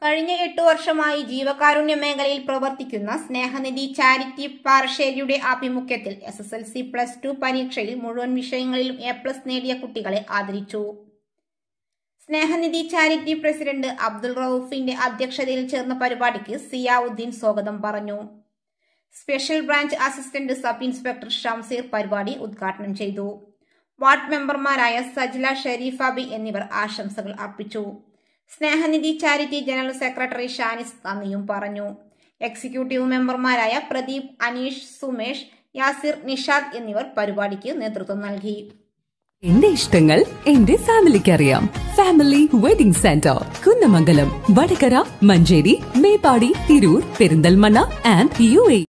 കഴിഞ്ഞ എട്ടു വർഷമായി ജീവകാരുണ്യ മേഖലയിൽ പ്രവർത്തിക്കുന്ന സ്നേഹനിധി ചാരിറ്റി പാറശ്ശേരിയുടെ ആഭിമുഖ്യത്തിൽ S S L C plus two പരീക്ഷയിൽ മുഴുവൻ വിഷയങ്ങളിലും എ പ്ലസ് നേടിയ കുട്ടികളെ ആദരിച്ചു സ്നേഹനിധി ചാരിറ്റി പ്രസിഡന്റ് അബ്ദുൾ റൌഫിന്റെ അധ്യക്ഷതയിൽ ചേർന്ന പരിപാടിക്ക് സിയാവുദ്ദീൻ സ്വാഗതം പറഞ്ഞു special branch assistant sub inspector Shamseer പരിപാടി ഉദ്ഘാടനം ചെയ്തു വാർഡ് മെമ്പർമാരായ സജ്ല ഷെരീഫാബി എന്നിവർ ആശംസകൾ അർപ്പിച്ചു Snehanidhi charity general secretary Shanis നന്ദിയും പറഞ്ഞു എക്സിക്യൂട്ടീവ് മെമ്പർമാരായ പ്രദീപ് അനീഷ് സുമേഷ് യാസിർ നിഷാദ് എന്നിവർ പരിപാടിക്ക് നേതൃത്വം നൽകി എന്റെ ഇഷ്ടങ്ങൾ എന്റെ ഫാമിലിക്ക് അറിയാം family wedding centre Kunnamangalam Vadakara Manjeri Meppadi Tirur Perinthalmanna and U A